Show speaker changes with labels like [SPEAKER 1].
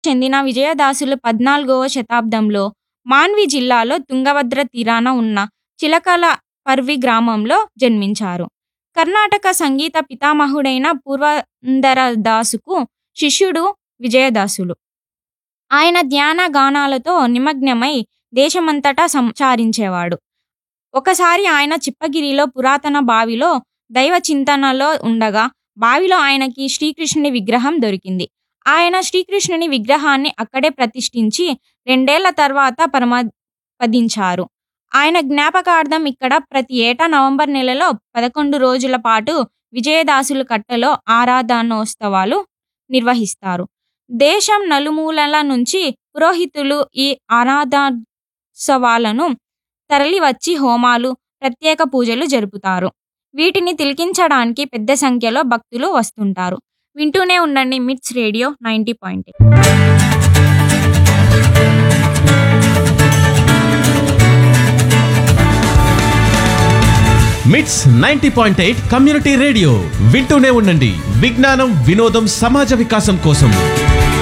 [SPEAKER 1] చెందిన విజయదాసులు పద్నాలుగవ శతాబ్దంలో మాన్వి జిల్లాలో తుంగభద్ర తీరాన ఉన్న చిలకల పర్వి గ్రామంలో జన్మించారు. కర్ణాటక సంగీత పితామహుడైన పురందరదాసుకు శిష్యుడు విజయదాసులు. ఆయన ధ్యాన గానాలతో నిమగ్నమై దేశమంతటా సంచారించేవాడు. ఒకసారి ఆయన చిప్పగిరిలో పురాతన బావిలో దైవ చింతనలో ఉండగా బావిలో ఆయనకి శ్రీకృష్ణుని విగ్రహం దొరికింది. ఆయన శ్రీకృష్ణుని విగ్రహాన్ని అక్కడే ప్రతిష్ఠించి రెండేళ్ల తర్వాత పరమపదించారు. ఆయన జ్ఞాపకార్థం ఇక్కడ ప్రతి ఏటా నవంబర్ నెలలో పదకొండు రోజుల పాటు విజయదాసుల కట్టలో ఆరాధనోత్సవాలు నిర్వహిస్తారు. దేశం నలుమూలల నుంచి పురోహితులు ఈ ఆరాధనోత్సవాలకు తరలివచ్చి హోమాలు, ప్రత్యేక పూజలు జరుపుతారు. వీటిని తిలకించడానికి పెద్ద సంఖ్యలో భక్తులు వస్తుంటారు. వింటూనే ఉండండి MITS radio ninety point eight
[SPEAKER 2] MITS ninety point eight community radio వింటూనే ఉండండి విజ్ఞానం వినోదం సమాజ వికాసం కోసం